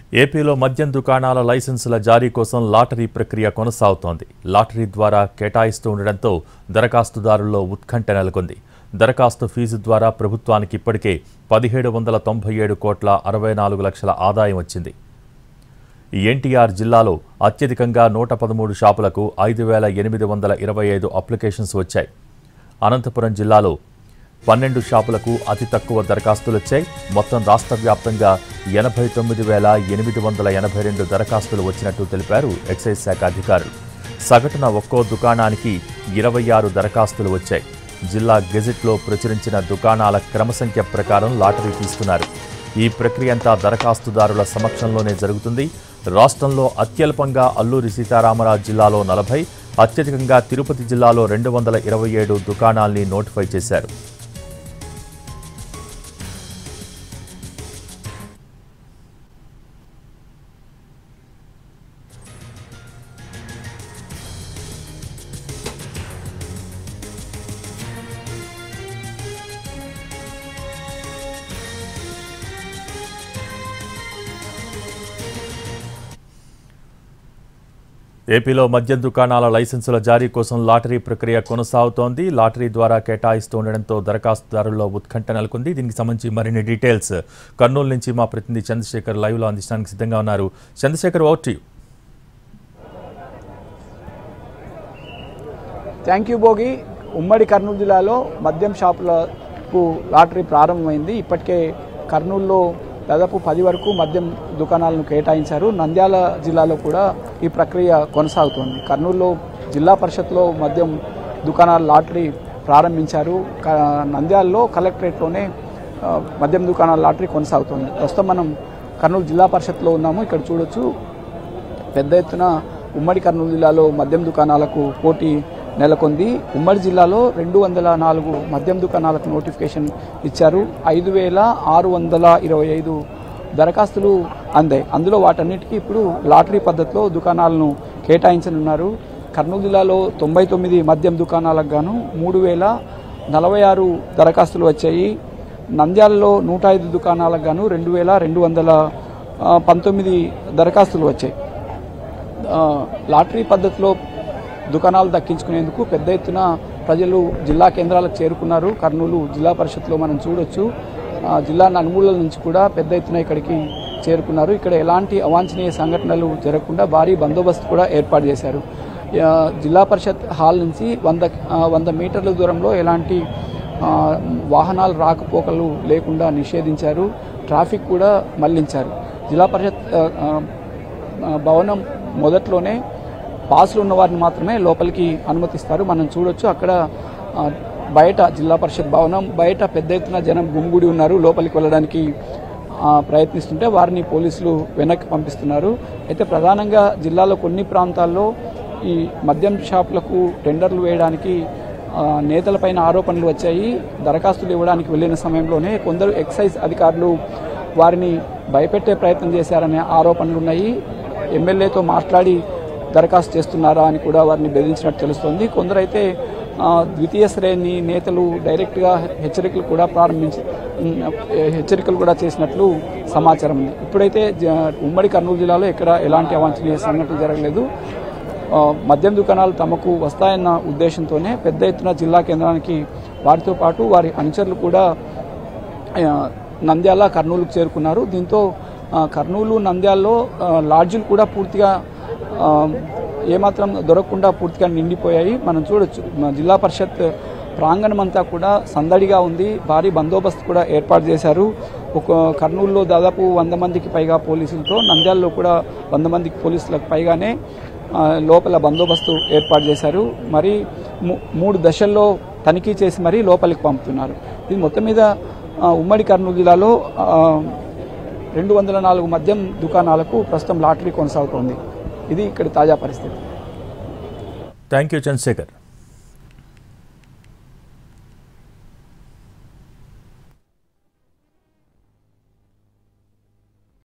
ఏపీలో మద్యం దుకాణాల లైసెన్సుల జారీ కోసం లాటరీ ప్రక్రియ కొనసాగుతోంది లాటరీ ద్వారా కేటాయిస్తూ ఉండడంతో దరఖాస్తుదారుల్లో ఉత్కంఠ నెలకొంది దరఖాస్తు ఫీజు ద్వారా ప్రభుత్వానికి ఇప్పటికే పదిహేడు వందల తొంభై ఏడు కోట్ల అరవై నాలుగు లక్షల ఆదాయం వచ్చింది ఈ ఎన్టీఆర్ జిల్లాలో అత్యధికంగా నూట పదమూడు షాపులకు ఐదు వేల ఎనిమిది వందల ఇరవై ఐదు అప్లికేషన్స్ వచ్చాయి అనంతపురం జిల్లాలో పన్నెండు షాపులకు అతి తక్కువ దరఖాస్తులు వచ్చాయి మొత్తం రాష్ట్ర వ్యాప్తంగా ఎనభై తొమ్మిది వేల ఎనిమిది వందల ఎనభై రెండు దరఖాస్తులు వచ్చినట్టు తెలిపారు ఎక్సైజ్ శాఖ అధికారులు సగటున ఒక్కో దుకాణానికి ఇరవై ఆరు దరఖాస్తులు వచ్చాయి జిల్లా గెజెట్లో ప్రచురించిన దుకాణాల క్రమసంఖ్య ప్రకారం లాటరీ తీస్తున్నారు ఈ ప్రక్రియ అంతా దరఖాస్తుదారుల సమక్షంలోనే జరుగుతుంది రాష్ట్రంలో అత్యల్పంగా అల్లూరి సీతారామరాజు జిల్లాలో నలభై అత్యధికంగా తిరుపతి జిల్లాలో రెండు వందల ఇరవై ఏడు దుకాణాల్ని నోటిఫై చేశారు ఏపీలో మద్యం దుకాణాల లైసెన్సుల జారీ కోసం లాటరీ ప్రక్రియ కొనసాగుతోంది లాటరీ ద్వారా కేటాయిస్తూ ఉండడంతో దరఖాస్తుదారుల్లో ఉత్కంఠ నెలకొంది దీనికి సంబంధించి మరిన్ని డీటెయిల్స్ కర్నూలు నుంచి మా ప్రతినిధి చంద్రశేఖర్ లైవ్లో అందించడానికి సిద్ధంగా ఉన్నారు Chandrasekhar over to you. Thank you Bhogi ఉమ్మడి కర్నూలు జిల్లాలో మద్యం షాపులకు లాటరీ ప్రారంభమైంది ఇప్పటికే కర్నూలులో దాదాపు పది వరకు మద్యం దుకాణాలను కేటాయించారు నంద్యాల జిల్లాలో కూడా ఈ ప్రక్రియ కొనసాగుతోంది కర్నూలులో జిల్లా పరిషత్లో మద్యం దుకాణాల లాటరీ ప్రారంభించారు క- నంద్యాలలో కలెక్టరేట్లోనే ఆ, మద్యం దుకాణాల లాటరీ కొనసాగుతోంది ప్రస్తుతం మనం కర్నూలు జిల్లా పరిషత్లో ఉన్నాము ఇక్కడ చూడొచ్చు పెద్ద ఎత్తున ఉమ్మడి కర్నూలు జిల్లాలో మద్యం దుకాణాలకు పోటీ నెలకొంది ఉమ్మడి జిల్లాలో రెండు వందల నాలుగు మద్యం దుకాణాలకు నోటిఫికేషన్ ఇచ్చారు ఐదు వేల ఆరు వందల ఇరవై ఐదు దరఖాస్తులు అందాయి అందులో వాటన్నిటికీ ఇప్పుడు లాటరీ పద్ధతిలో దుకాణాలను కేటాయించనున్నారు కర్నూలు జిల్లాలో తొంభై తొమ్మిది మద్యం దుకాణాలకు గాను మూడు వేల నలభై ఆరు దరఖాస్తులు వచ్చాయి నంద్యాలలో నూట ఐదు దుకాణాలకు గాను రెండు వేల రెండు వందల ఆ, పంతొమ్మిది దరఖాస్తులు వచ్చాయి ఆ, లాటరీ పద్ధతిలో దుకాణాలు దక్కించుకునేందుకు పెద్ద ఎత్తున ప్రజలు జిల్లా కేంద్రాలకు చేరుకున్నారు కర్నూలు జిల్లా పరిషత్లో మనం చూడొచ్చు ఆ, జిల్లా నలుమూలల నుంచి కూడా పెద్ద ఎత్తున ఇక్కడికి చేరుకున్నారు ఇక్కడ ఎలాంటి అవాంఛనీయ సంఘటనలు జరగకుండా భారీ బందోబస్తు కూడా ఏర్పాటు చేశారు ఆ, జిల్లా పరిషత్ హాల్ నుంచి వంద ఆ, వంద మీటర్ల దూరంలో ఎలాంటి ఆ, వాహనాలు రాకపోకలు లేకుండా నిషేధించారు ట్రాఫిక్ కూడా మళ్లించారు జిల్లా పరిషత్ ఆ, ఆ, ఆ, భవనం మొదట్లోనే పాసులు ఉన్న వారిని మాత్రమే లోపలికి అనుమతిస్తారు మనం చూడొచ్చు అక్కడ ఆ, బయట జిల్లా పరిషత్ భవనం బయట పెద్ద ఎత్తున జనం గుమిగూడి ఉన్నారు లోపలికి వెళ్ళడానికి ఆ, ప్రయత్నిస్తుంటే వారిని పోలీసులు వెనక్కి పంపిస్తున్నారు అయితే ప్రధానంగా జిల్లాలో కొన్ని ప్రాంతాల్లో ఈ మద్యం షాపులకు టెండర్లు వేయడానికి ఆ, నేతలపైన ఆరోపణలు వచ్చాయి దరఖాస్తులు ఇవ్వడానికి వెళ్ళిన సమయంలోనే కొందరు ఎక్సైజ్ అధికారులు వారిని భయపెట్టే ప్రయత్నం చేశారనే ఆరోపణలు ఉన్నాయి ఎమ్మెల్యేతో మాట్లాడి దరఖాస్తు చేస్తున్నారా అని కూడా వారిని బెదిరించినట్టు తెలుస్తోంది కొందరైతే ఆ, ద్వితీయ శ్రేణి నేతలు డైరెక్ట్గా హెచ్చరికలు కూడా ప్రారంభించి ఉమ్, హెచ్చరికలు కూడా చేసినట్లు సమాచారం ఉంది ఇప్పుడైతే జ- ఉమ్మడి కర్నూలు జిల్లాలో ఎక్కడ ఎలాంటి అవాంఛనీయ సంఘటనలు జరగలేదు ఆ, మద్యం దుకాణాలు తమకు వస్తాయన్న ఉద్దేశంతోనే పెద్ద ఎత్తున జిల్లా కేంద్రానికి వారితో పాటు వారి అనుచరులు కూడా ఆ, నంద్యాల కర్నూలుకు చేరుకున్నారు దీంతో ఆ, కర్నూలు నంద్యాలలో ఆ, లాడ్జీలు కూడా పూర్తిగా ఆ, ఏమాత్రం దొరకకుండా పూర్తిగా నిండిపోయాయి మనం చూడొచ్చు మన జిల్లా పరిషత్ ప్రాంగణం అంతా కూడా సందడిగా ఉంది భారీ బందోబస్తు కూడా ఏర్పాటు చేశారు ఒక కర్నూలులో దాదాపు వంద మందికి పైగా పోలీసులతో నంద్యాలలో కూడా వంద మందికి పోలీసులకు పైగానే ఆ, లోపల బందోబస్తు ఏర్పాటు చేశారు మరి ము- మూడు దశల్లో తనిఖీ చేసి మరీ లోపలికి పంపుతున్నారు ఇది మొత్తం మీద ఆ, ఉమ్మడి కర్నూలు జిల్లాలో ఆ, రెండు వందల నాలుగు మద్యం దుకాణాలకు ప్రస్తుతం లాటరీ కొనసాగుతోంది ఇది ఇక్కడ తాజా పరిస్థితి థ్యాంక్ యూ చంద్రశేఖర్